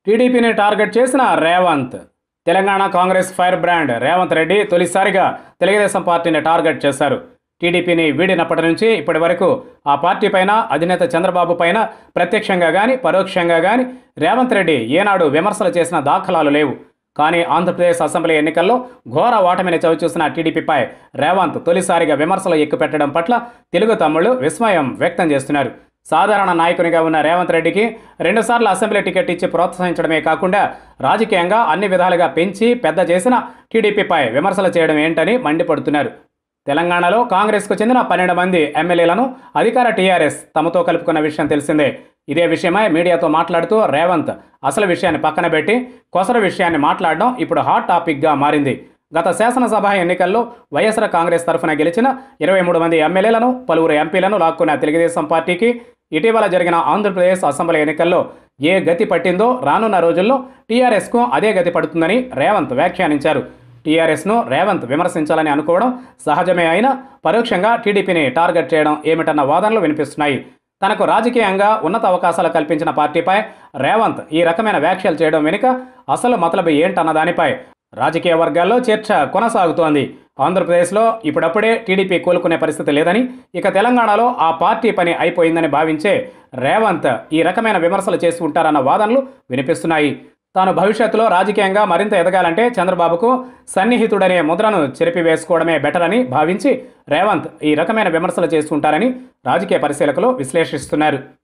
టీడీపీని టార్గెట్ చేసిన Revanth Telangana Congress fire brand Revanth Reddy తొలిసారిగా తెలుగుదేశం పార్టీని టార్గెట్ చేశారు టీడీపీని వీడినప్పటి నుంచి ఇప్పటి వరకు ఆ పార్టీ పైన అధినేత చంద్రబాబు పైన ప్రత్యక్షంగా కానీ పరోక్షంగా కానీ రేవంత్ రెడ్డి ఏనాడు విమర్శలు చేసిన దాఖలాలు లేవు కానీ ఆంధ్రప్రదేశ్ అసెంబ్లీ ఎన్నికల్లో ఘోర ఓటమిని చవిచూసిన టీడీపీపై రేవంత్ తొలిసారిగా విమర్శలు ఎక్కుపెట్టడం పట్ల తెలుగు తమ్ముళ్ళు విస్మయం వ్యక్తం చేస్తున్నారు సాధారణ నాయకునిగా ఉన్న రేవంత్ రెడ్డికి రెండుసార్లు అసెంబ్లీ టికెట్ ఇచ్చి ప్రోత్సహించడమే కాకుండా రాజకీయంగా అన్ని విధాలుగా పెంచి పెద్ద చేసిన టీడీపీపై విమర్శలు చేయడం ఏంటని మండిపడుతున్నారు తెలంగాణలో కాంగ్రెస్కు చెందిన పన్నెండు మంది ఎమ్మెల్యేలను అధికార టీఆర్ఎస్ తమతో కలుపుకున్న విషయం తెలిసిందే ఇదే విషయమై మీడియాతో మాట్లాడుతూ రేవంత్ అసలు విషయాన్ని పక్కన పెట్టి కొసర విషయాన్ని మాట్లాడడం ఇప్పుడు హాట్ టాపిక్గా మారింది గత శాసనసభ ఎన్నికల్లో వైఎస్ఆర్ కాంగ్రెస్ తరఫున గెలిచిన ఇరవై మూడు మంది ఎమ్మెల్యేలను పలువురు ఎంపీలను లాక్కున్న తెలుగుదేశం పార్టీకి ఇటీవల జరిగిన ఆంధ్రప్రదేశ్ అసెంబ్లీ ఎన్నికల్లో ఏ గతి పట్టిందో రానున్న రోజుల్లో టీఆర్ఎస్కు అదే గతి పడుతుందని రేవంత్ వ్యాఖ్యానించారు టీఆర్ఎస్ను రేవంత్ విమర్శించాలని అనుకోవడం సహజమే అయినా పరోక్షంగా టీడీపీని టార్గెట్ చేయడం ఏమిటన్న వాదనలు వినిపిస్తున్నాయి తనకు రాజకీయంగా ఉన్నత అవకాశాలు కల్పించిన పార్టీపై రేవంత్ ఈ రకమైన వ్యాఖ్యలు చేయడం వెనుక అసలు మతలబు ఏంటన్న దానిపై రాజకీయ వర్గాల్లో చర్చ కొనసాగుతోంది ఆంధ్రప్రదేశ్లో ఇప్పుడప్పుడే టీడీపీ కోలుకునే పరిస్థితి లేదని ఇక తెలంగాణలో ఆ పార్టీ పని అయిపోయిందని భావించే రేవంత్ ఈ రకమైన విమర్శలు చేసి ఉంటారన్న వాదనలు వినిపిస్తున్నాయి తాను భవిష్యత్తులో రాజకీయంగా మరింత ఎదగాలంటే చంద్రబాబుకు సన్నిహితుడనే ముద్రను చెరిపివేసుకోవడమే బెటర్ అని భావించి రేవంత్ ఈ రకమైన విమర్శలు చేస్తుంటారని రాజకీయ పరిశీలకులు విశ్లేషిస్తున్నారు